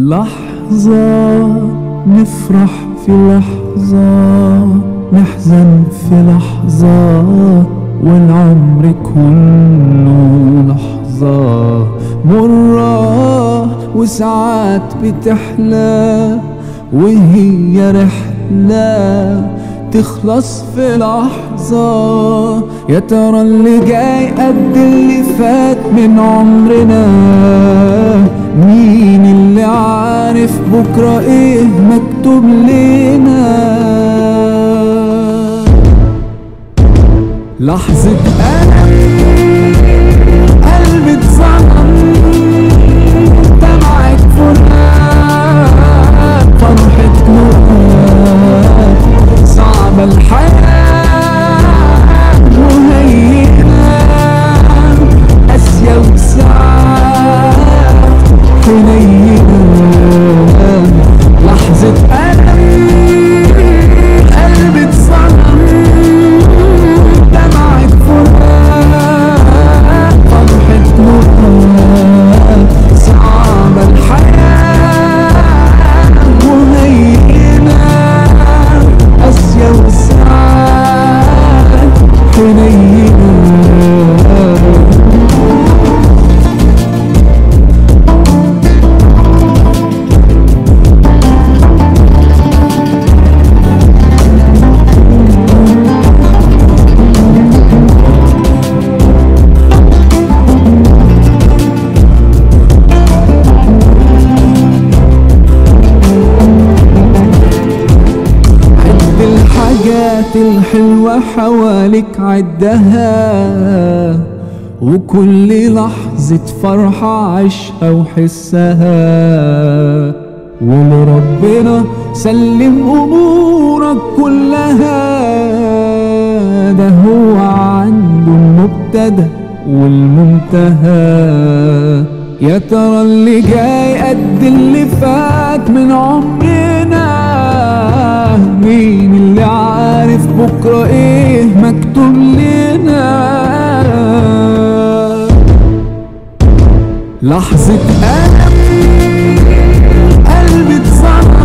لحظة نفرح في لحظة نحزن في لحظة والعمر كله لحظة مرة وساعات بتحلى وهي رحلة تخلص في لحظة يا ترى اللي جاي قد اللي فات من عمرنا مين اللي عارف بكرة ايه مكتوب لنا لحظة ألم قلبي اتظلم دمعة فراق فرحة نور صعبة الحياة مهينة قاسية وساعات حنينة لحظة ألم قلبي اتظلم دمعة فراق فرحة نور صعبة الحياة مهينة قاسية وساعات حنينة عد الحاجات الحلوة حواليك عدها وكل لحظة فرحة عيشها وحسها ولربنا سلم أمورك كلها ده هو عنده المبتدأ والمنتهى يا ترى اللي جاي قد اللي فات من عمرنا مين اللي عارف بكرة ايه مكتوب لنا لحظة ألم قلبي اتظلم